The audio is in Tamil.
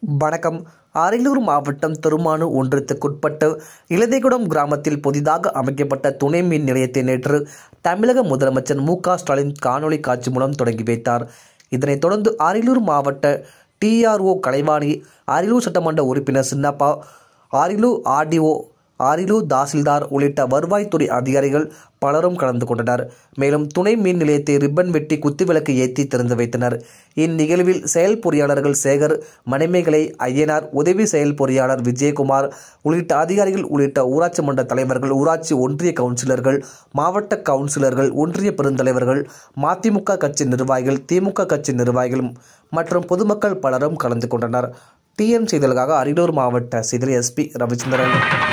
வணக்கம் அரியலூர் மாவட்டம் திருமானு ஒன்றியத்துக்குட்பட்ட இலதைகுடம் கிராமத்தில் புதிதாக அமைக்கப்பட்ட துணை மின் நிலையத்தை நேற்று தமிழக முதலமைச்சர் மு க ஸ்டாலின் காணொலி காட்சி மூலம் தொடங்கி வைத்தார் இதனைத் தொடர்ந்து அரியலூர் மாவட்ட டிஆர்ஓ கலைவாணி அரியலூர் சட்டமன்ற உறுப்பினர் சின்னப்பா அரியலூர் ஆர்டிஓ அரியலூர் தாசில்தார் உள்ளிட்ட வருவாய்த்துறை அதிகாரிகள் பலரும் கலந்து கொண்டனர் மேலும் துணை மின் நிலையத்தை ரிப்பன் வெட்டி குத்துவிளக்கு ஏற்றி திறந்து வைத்தனர் இந்நிகழ்வில் செயல் பொறியாளர்கள் சேகர் மணிமேகலை ஐயனார் உதவி செயல் பொறியாளர் விஜயகுமார் உள்ளிட்ட அதிகாரிகள் உள்ளிட்ட ஊராட்சி மன்ற தலைவர்கள் ஊராட்சி ஒன்றிய கவுன்சிலர்கள் மாவட்ட கவுன்சிலர்கள் ஒன்றிய பெருந்தலைவர்கள் மதிமுக கட்சி நிர்வாகிகள் திமுக கட்சி நிர்வாகிகள் மற்றும் பொதுமக்கள் பலரும் கலந்து கொண்டனர் டிஎம் செய்திகளுக்காக அரியலூர் மாவட்ட செய்தியில் எஸ்பி ரவிச்சந்திரன்